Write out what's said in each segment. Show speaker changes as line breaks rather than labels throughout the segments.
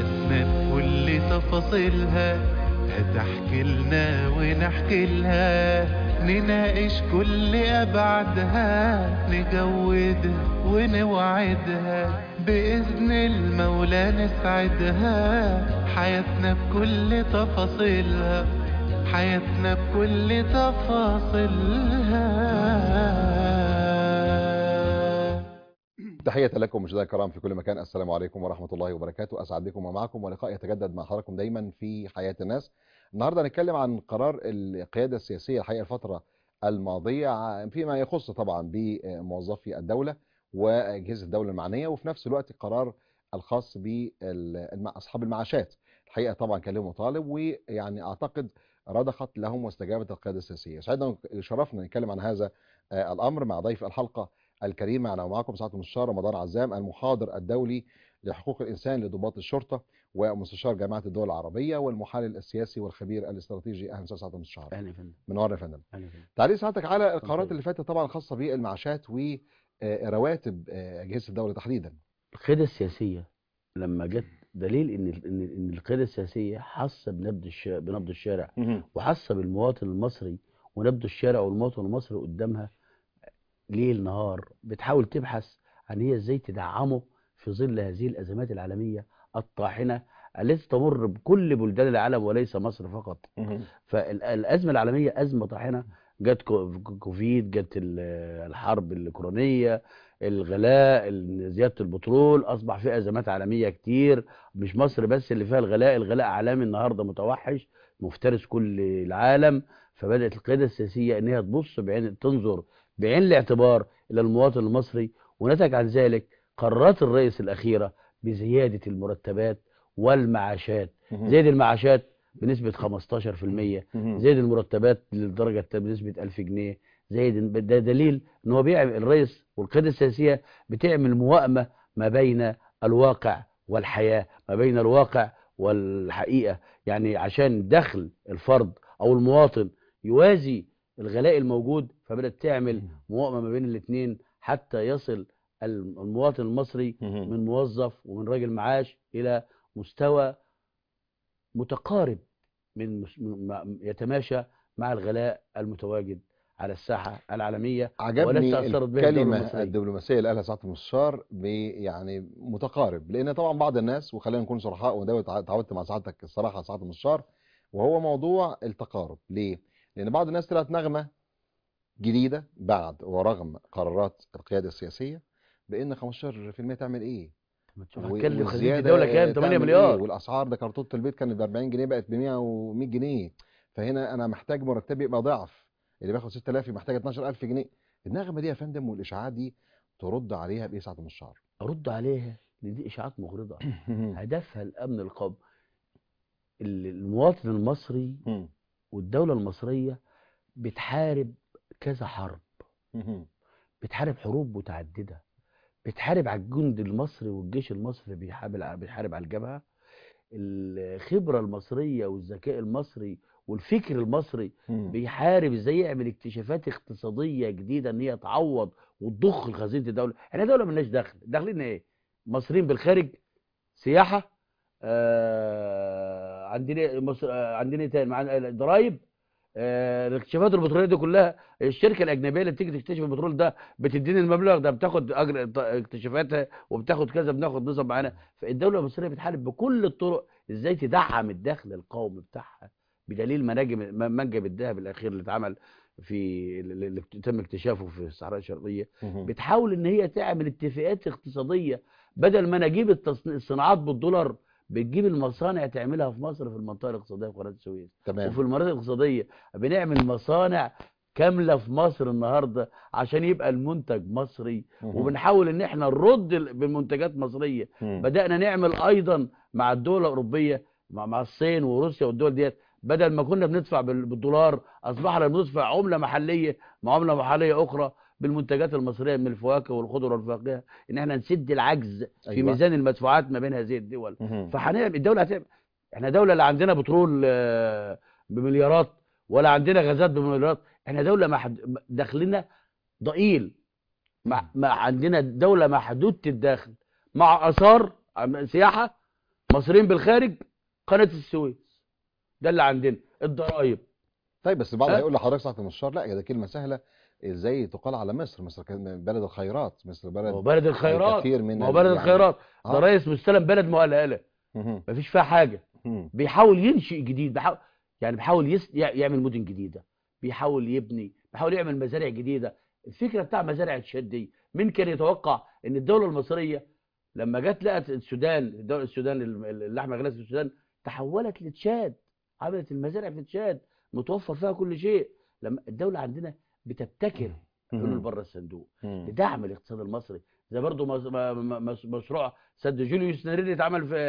حياتنا بكل تفاصيلها هتحكي لنا ونحكي لها نناقش كل أبعادها نجودها ونوعدها بإذن المولى نسعدها حياتنا بكل تفاصيلها حياتنا بكل تفاصيلها
تحية لكم مشاهدينا الكرام في كل مكان السلام عليكم ورحمة الله وبركاته أسعد بكم ومعكم ولقاء يتجدد مع حضراتكم دايما في حياة الناس النهاردة هنتكلم عن قرار القيادة السياسية الحقيقة الفترة الماضية فيما يخص طبعا بموظفي الدولة وأجهزة الدولة المعنية وفي نفس الوقت القرار الخاص بأصحاب المعاشات الحقيقة طبعا كان له مطالب ويعني أعتقد رضخت لهم واستجابت القيادة السياسية سعدنا شرفنا نتكلم عن هذا الأمر مع ضيف الحلقة الكريم معنا ومعكم سعاده المستشار رمضان عزام المحاضر الدولي لحقوق الانسان لضباط الشرطه ومستشار جامعه الدول العربيه والمحلل السياسي والخبير الاستراتيجي اهلا وسهلا سعاده المستشار
اهلا يا فندم
منور يا فندم
اهلا يا فندم
تعالي سعادتك على القرارات
اتفضل.
اللي فاتت طبعا خاصه بالمعاشات ورواتب اجهزه الدوله تحديدا
القياده السياسيه لما جت دليل ان ان ان القياده السياسيه حاسه بنبض الشارع بنبض الشارع وحاسه بالمواطن المصري ونبض الشارع والمواطن المصري قدامها ليل نهار بتحاول تبحث عن هي ازاي تدعمه في ظل هذه الازمات العالميه الطاحنه التي تمر بكل بلدان العالم وليس مصر فقط فالازمه العالميه ازمه طاحنه جت كو- كوفيد جت ال- الحرب الاوكرانيه الغلاء ال- زياده البترول اصبح في ازمات عالميه كتير مش مصر بس اللي فيها الغلاء الغلاء عالمي النهارده متوحش مفترس كل العالم فبدات القياده السياسيه ان هي تبص بعين تنظر بعين الاعتبار الى المواطن المصري ونتج عن ذلك قرارات الرئيس الاخيره بزياده المرتبات والمعاشات زيد المعاشات بنسبه 15% زايد المرتبات للدرجه التانية بنسبه 1000 جنيه زايد ده دليل ان هو بيعمل الرئيس والقياده السياسيه بتعمل موائمه ما بين الواقع والحياه ما بين الواقع والحقيقه يعني عشان دخل الفرد او المواطن يوازي الغلاء الموجود فبدات تعمل موائمه ما بين الاثنين حتى يصل المواطن المصري من موظف ومن راجل معاش الى مستوى متقارب من مس- من- مع- يتماشى مع الغلاء المتواجد على الساحه العالميه
عجبني
ولست أثرت بها الدولة
الكلمة
المصرية.
الدبلوماسية اللي قالها سعادة المستشار ب- يعني متقارب لأن طبعا بعض الناس وخلينا نكون صرحاء وده تع- تعودت مع سعادتك الصراحة سعادة المستشار وهو موضوع التقارب ليه؟ لأن بعض الناس طلعت نغمة جديدة بعد ورغم قرارات القيادة السياسية بأن 15% تعمل إيه؟
ما تشوف
و-
هتكلم خزينه
والزيادة
الدوله كام 8
تعمل
مليار
إيه؟ والأسعار ده كرتونة البيت كانت ب 40 جنيه بقت ب 100 و100 جنيه فهنا أنا محتاج مرتبي يبقى ضعف اللي بياخد 6000 محتاج 12000 جنيه النغمة دي يا فندم والإشاعات دي ترد عليها بإيه سعادة المستشار؟
ارد عليها ان دي اشاعات مغرضه هدفها الامن القومي ال- المواطن المصري والدوله المصريه بتحارب كذا حرب بتحارب حروب متعدده بتحارب على الجند المصري والجيش المصري بيحارب بيحارب على الجبهه الخبره المصريه والذكاء المصري والفكر المصري بيحارب ازاي يعمل اكتشافات اقتصاديه جديده ان هي تعوض وتضخ لخزينه الدوله احنا دوله ملناش دخل داخلين ايه مصريين بالخارج سياحه آه عندنا مصر آه عندنا ايه تاني معانا ضرايب آه الاكتشافات البتروليه دي كلها الشركه الاجنبيه اللي بتيجي تكتشف البترول ده بتديني المبلغ ده بتاخد اجر ط- اكتشافاتها وبتاخد كذا بناخد نظام معانا فالدوله المصريه بتحارب بكل الطرق ازاي تدعم الدخل القومي بتاعها بدليل مناجم منجم الذهب الاخير اللي اتعمل في اللي اللي تم اكتشافه في الصحراء الشرقيه بتحاول ان هي تعمل اتفاقات اقتصاديه بدل ما انا اجيب التصنيع- الصناعات بالدولار بتجيب المصانع تعملها في مصر في المنطقه الاقتصاديه في قناه السويس
تمام
وفي المناطق الاقتصاديه بنعمل مصانع كامله في مصر النهارده عشان يبقى المنتج مصري وبنحاول ان احنا نرد ال- بمنتجات مصريه بدانا نعمل ايضا مع الدول الاوروبيه مع مع الصين وروسيا والدول ديت بدل ما كنا بندفع بال- بالدولار اصبحنا بندفع عمله محليه مع عمله محليه اخرى بالمنتجات المصريه من الفواكه والخضر والفاكهه ان احنا نسد العجز في
أيوة.
ميزان المدفوعات ما بين هذه الدول
مهم.
فهنعمل الدوله هتعمل احنا دوله لا عندنا بترول آه، بمليارات ولا عندنا غازات بمليارات احنا دوله محد... دخلنا ضئيل مع... مع عندنا دوله محدوده الدخل مع اثار عم- سياحه مصريين بالخارج قناه السويس ده اللي عندنا الضرايب
طيب بس البعض
ها؟
هيقول لحضرتك ساعة المشوار لا ده كلمة سهلة ازاي تقال على مصر مصر كان بلد الخيرات مصر
ما هو
بلد
بلد الخيرات
الكثير من
ما هو
ال-
بلد
يعني-
الخيرات
آه.
ده رئيس مستلم بلد مهلهله
مهم.
مفيش فيها حاجه
مهم.
بيحاول ينشئ جديد بيحاول يعني بيحاول يس... يع- يعمل مدن جديده بيحاول يبني بيحاول يعمل مزارع جديده الفكره بتاع مزارع تشاد دي مين كان يتوقع ان الدوله المصريه لما جت لقت السودان الدوله السودان ال- ال- اللحمه غلاس في السودان تحولت لتشاد عملت المزارع في تشاد متوفر فيها كل شيء لما الدوله عندنا بتبتكر حلول
مهم.
بره الصندوق
مهم.
لدعم الاقتصاد المصري زي برضو مس- م- م- مس- مشروع سد جوليوس نيرين اتعمل في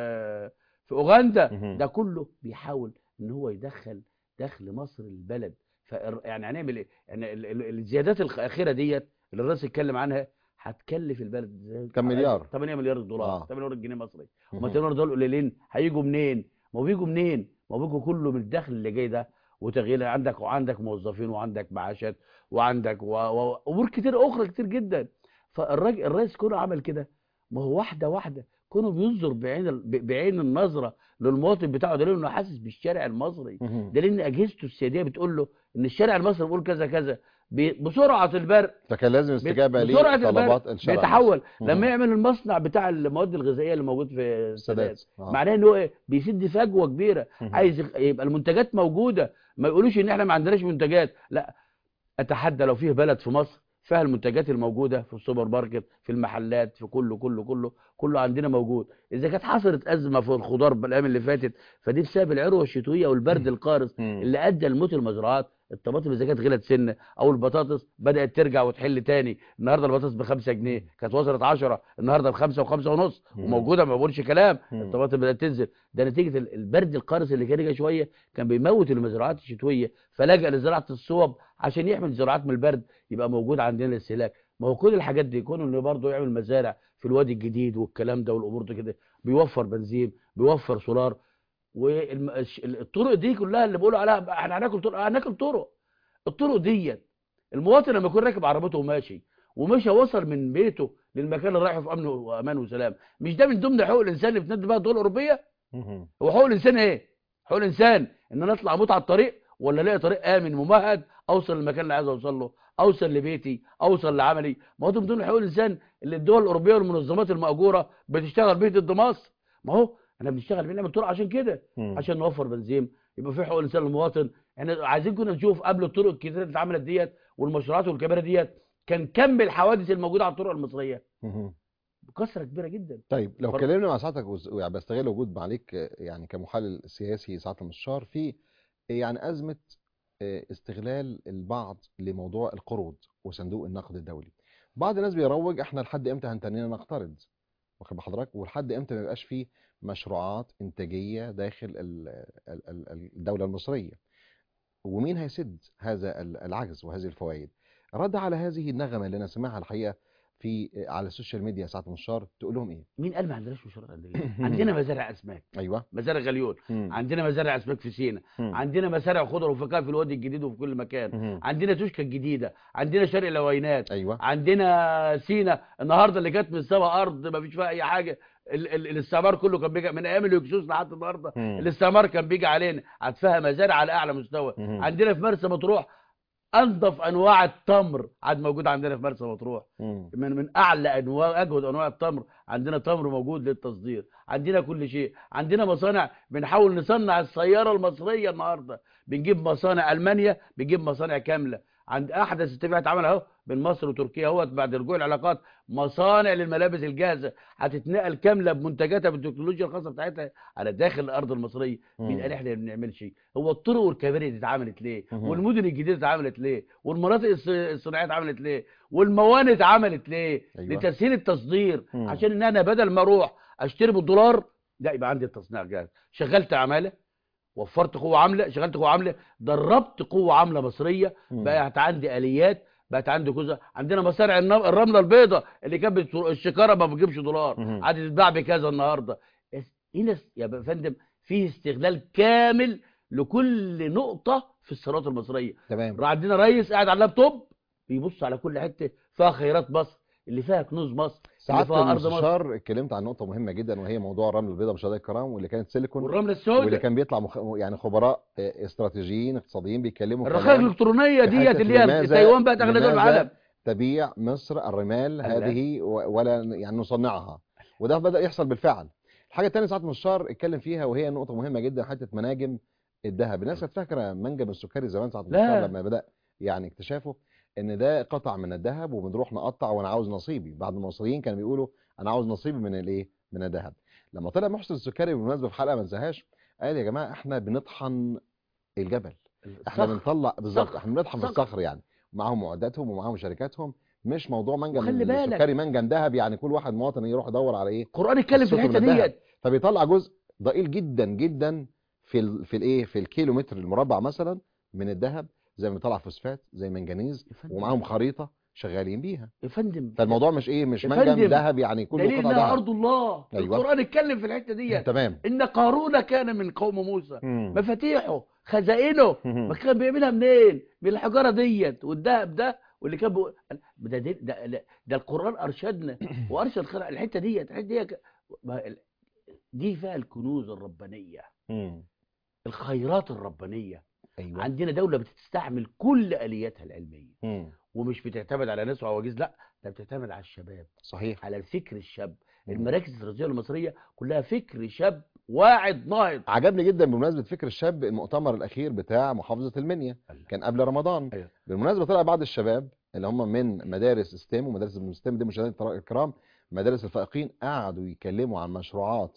في اوغندا
مهم.
ده كله بيحاول ان هو يدخل دخل مصر للبلد ف يعني هنعمل ايه يعني ال- ال- الزيادات الاخيره ديت اللي الرئيس اتكلم عنها هتكلف البلد زي-
كم مليار؟
8 مليار دولار
آه.
8 مليار جنيه مصري
مهم.
وما 8 مليار دول قليلين هيجوا منين ما هو بيجوا منين ما هو بيجوا كله من الدخل اللي جاي ده وتغيير عندك وعندك موظفين وعندك معاشات وعندك و- و- امور كتير اخرى كتير جدا فالراجل الرئيس كونه عمل كده ما هو واحده واحده كونه بينظر بعين ال- ب- بعين النظره للمواطن بتاعه دليل انه حاسس بالشارع المصري
مهم.
دليل ان اجهزته السياديه بتقول له ان الشارع المصري بيقول كذا كذا بي- بسرعه البرق
فكان لازم استجابة
بسرعه
لطلبات
البرق
الشارع
بيتحول
مهم.
لما يعمل المصنع بتاع المواد الغذائيه اللي موجود في السادات
السادات آه.
معناه ان هو ايه بيسد فجوه كبيره
مهم.
عايز يخ- يبقى المنتجات موجوده ما يقولوش ان احنا ما عندناش منتجات لا اتحدى لو فيه بلد في مصر فيها المنتجات الموجوده في السوبر ماركت في المحلات في كله كله كله كله عندنا موجود اذا كانت حصلت ازمه في الخضار بالايام اللي فاتت فدي بسبب العروه الشتويه والبرد القارس
مم.
اللي ادى لموت المزرعات الطماطم اذا كانت غلت سنه او البطاطس بدات ترجع وتحل تاني النهارده البطاطس ب 5 جنيه كانت وصلت 10 النهارده بخمسه وخمسه ونص
مم.
وموجوده ما بقولش كلام
مم.
الطماطم بدات تنزل ده نتيجه ال- البرد القارس اللي كان جاي شويه كان بيموت المزروعات الشتويه فلجأ لزراعه الصوب عشان يحمي الزراعات من البرد يبقى موجود عندنا الاستهلاك ما هو كل الحاجات دي كونه انه برضه يعمل مزارع في الوادي الجديد والكلام ده والامور دي كده بيوفر بنزين بيوفر سولار والطرق دي كلها اللي بيقولوا عليها بقى احنا هناكل طرق هناكل طرق الطرق ديت المواطن لما يكون راكب عربيته وماشي ومشى وصل من بيته للمكان اللي رايحه في امن وامان وسلام مش ده من ضمن حقوق الانسان اللي بتنادي بها الدول الاوروبيه
مهم.
هو حقوق الانسان ايه حقوق الانسان ان انا اطلع اموت على الطريق ولا الاقي طريق امن ممهد اوصل للمكان اللي عايز اوصل له اوصل لبيتي اوصل لعملي ما هو ده من ضمن حقوق الانسان اللي الدول الاوروبيه والمنظمات المأجوره بتشتغل بيه ضد مصر ما هو احنا بنشتغل بنعمل طرق عشان كده
مم.
عشان نوفر بنزين يبقى في حقوق الانسان للمواطن احنا عايزين كنا نشوف قبل الطرق الكتير اللي اتعملت ديت والمشروعات والكباري ديت كان كم الحوادث الموجوده على الطرق المصريه
مهم.
بكثره كبيره جدا
طيب لو
اتفضل.
اتكلمنا مع ساعتك وز- يعني بستغل وجود معاليك آه، يعني كمحلل سياسي ساعة المستشار في يعني أزمة آه، استغلال البعض لموضوع القروض وصندوق النقد الدولي بعض الناس بيروج احنا لحد امتى هنتنينا نقترض واخد بحضرتك ولحد امتى ما يبقاش فيه مشروعات انتاجية داخل ال- ال- ال- الدولة المصرية ومين هيسد هذا ال- العجز وهذه الفوائد رد على هذه النغمة اللي انا سمعها الحقيقة في على السوشيال ميديا ساعة المستشار تقول لهم ايه
مين قال ما عندناش مشروعات انديه عندنا مزارع اسماك
ايوه
مزارع غليون
مم.
عندنا مزارع اسماك في سينا
مم.
عندنا مزارع خضر وفاكهه في الوادي الجديد وفي كل مكان
مم.
عندنا توشكا الجديده عندنا شرق العوينات
ايوه
عندنا سينا النهارده اللي جت من السما ارض ما فيش فيها اي حاجه ال ال الاستعمار كله كان بيجي من ايام الهكسوس لحد النهارده
مم.
الاستعمار كان بيجي علينا عاد فيها مزارع على اعلى مستوى
مم.
عندنا في مرسى مطروح انظف انواع التمر عاد موجود عندنا في مرسى مطروح
مم.
من من اعلى انواع اجود انواع التمر عندنا تمر موجود للتصدير عندنا كل شيء عندنا مصانع بنحاول نصنع السياره المصريه النهارده بنجيب مصانع المانيا بنجيب مصانع كامله عند احدث اتفاق اتعمل اهو بين مصر وتركيا اهوت بعد رجوع العلاقات مصانع للملابس الجاهزه هتتنقل كامله بمنتجاتها بالتكنولوجيا الخاصه بتاعتها على داخل الارض المصريه مين
مم.
قال احنا ما بنعملش هو الطرق والكباري دي اتعملت ليه
مهم.
والمدن الجديده اتعملت ليه والمناطق الص- الصناعيه اتعملت ليه والموانئ اتعملت ليه
أيوة.
لتسهيل التصدير
مم.
عشان ان انا بدل ما اروح اشتري بالدولار لا يبقى عندي التصنيع جاهز شغلت عماله وفرت قوه عامله شغلت قوه عامله دربت قوه عامله مصريه
مم.
بقت عندي اليات بقت عندي كذا عندنا مصانع النم- الرمله البيضاء اللي كانت بت- الشكاره ما بتجيبش دولار
مهم.
عادي تتباع بكذا النهارده بس هنا س- يا فندم في استغلال كامل لكل نقطه في الثروات المصريه
تمام
عندنا رئيس قاعد على اللابتوب بيبص على كل حته فيها خيرات مصر اللي فيها كنوز مصر
ساعات
فيها أرض مصر.
المستشار اتكلمت عن نقطه مهمه جدا وهي موضوع الرمل البيضاء مشاهدينا الكرام واللي كانت سيليكون
والرمله
واللي
السوداء
كان بيطلع مخ... يعني خبراء اه، استراتيجيين اقتصاديين بيتكلموا
الرخائق
كمان
الالكترونيه
في
ديت
حتة
اللي هي
لماذا-
تايوان بقت اغلى دول
لماذا
العالم
تبيع مصر الرمال
ألا.
هذه و- ولا يعني نصنعها وده بدأ يحصل بالفعل الحاجة الثانية ساعة المستشار اتكلم فيها وهي نقطة مهمة جدا حتة مناجم الذهب الناس كانت فاكرة منجم السكري زمان ساعة
لا.
المستشار لما بدأ يعني اكتشافه ان ده قطع من الذهب وبنروح نقطع وانا عاوز نصيبي بعض المصريين كانوا بيقولوا انا عاوز نصيبي من الايه من الذهب لما طلع محسن السكري بالمناسبة في حلقة ما انساهاش قال يا جماعة احنا بنطحن الجبل احنا
الصخر.
بنطلع بالظبط
صخر.
احنا بنطحن في
صخر.
الصخر يعني معاهم معداتهم ومعاهم شركاتهم مش موضوع منجم
وخلي بالك.
السكري منجم ذهب يعني كل واحد مواطن يروح يدور على ايه
القران اتكلم في
الصوت
الحته
من الذهب.
ديت
فبيطلع جزء ضئيل جدا جدا في ال في الايه في الكيلومتر المربع مثلا من الذهب زي ما بيطلع فوسفات زي منجنيز
يا فندم.
ومعاهم خريطه شغالين بيها
يا فندم
فالموضوع مش ايه مش
يا
منجم
فندم،
ذهب يعني كله
دليل
قطع
انها
ذهب
ارض الله
أيوة.
القران اتكلم في الحته ديت
تمام
ان قارون كان من قوم موسى
مم.
مفاتيحه خزائنه
مم.
ما كان بيعملها منين من الحجاره ديت والذهب ده واللي كان بيقول ده ده, ده, ده, ده القران ارشدنا وارشد خلق الحته ديت الحته ديت ما ال- دي فيها الكنوز الربانيه
مم.
الخيرات الربانيه
ايوه
عندنا دوله بتستعمل كل الياتها العلميه
مم.
ومش بتعتمد على ناس وعواجيز لا ده بتعتمد على الشباب
صحيح
على الفكر الشاب
مم.
المراكز الاستراتيجيه المصريه كلها فكر شاب واعد ناهض
عجبني جدا بمناسبه فكر الشاب المؤتمر الاخير بتاع محافظه المنيا كان قبل رمضان
أيوة.
بالمناسبه طلع بعض الشباب اللي هم من مدارس ستيم ومدارس ستيم دي مشاهدينا الكرام مدارس الفائقين قعدوا يتكلموا عن مشروعات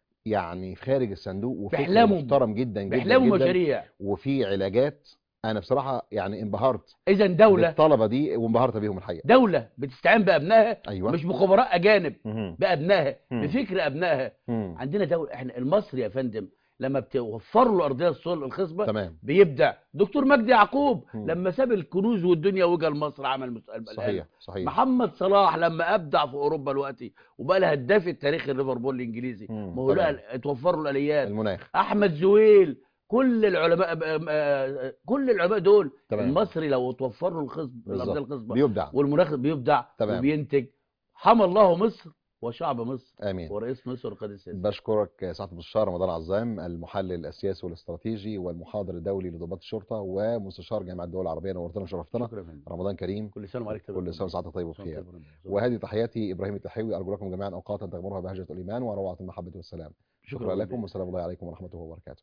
يعني خارج الصندوق وفكر
بيحلموا.
محترم جدا جدا
بيحلموا
جدا
مشاريع
وفي علاجات انا بصراحه يعني انبهرت
اذا دوله
بالطلبه دي وانبهرت بيهم الحقيقه
دوله بتستعين بابنائها
ايوه
مش بخبراء اجانب
مهم.
بابنائها
مم.
بفكر ابنائها
مم.
عندنا دوله احنا المصري يا فندم لما بتوفر له الارضيه الصلب الخصبه
تمام
بيبدع دكتور مجدي يعقوب
مم.
لما ساب الكنوز والدنيا وجا لمصر عمل مستقبل
صحيح صحيح
محمد صلاح لما ابدع في اوروبا دلوقتي وبقى له هداف التاريخ ليفربول الانجليزي
مم.
ما هو
تمام.
لا اتوفر له الاليات
المناخ
احمد زويل كل العلماء آه، كل العلماء دول
تمام.
المصري لو توفر له الخصب الارضيه
بالظبط.
الخصبه
بيبدع
والمناخ بيبدع
تمام.
وبينتج حمى الله مصر وشعب مصر
امين
ورئيس مصر القائد السياسي
بشكرك سعاده المستشار رمضان عزام المحلل السياسي والاستراتيجي والمحاضر الدولي لضباط الشرطه ومستشار جامعه الدول العربيه نورتنا وشرفتنا
شكرا يا فندم.
رمضان كريم
كل سنه وعليك طيب
كل سنه وسعادتك طيب
سنة
وبخير
وأنت طيب.
وهذه تحياتي ابراهيم التحيوي ارجو لكم جميعا اوقاتا تغمرها بهجه الايمان وروعه المحبه والسلام شكرا,
شكرا
لكم والسلام الله عليكم ورحمه الله وبركاته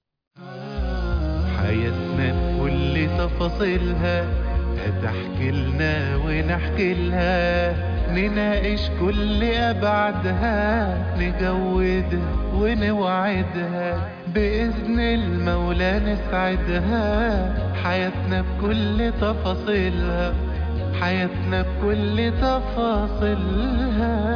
حياتنا بكل تفاصيلها هتحكي لنا ونحكي لها نناقش كل أبعادها نجودها ونوعدها بإذن المولى نسعدها حياتنا بكل تفاصيلها حياتنا بكل تفاصيلها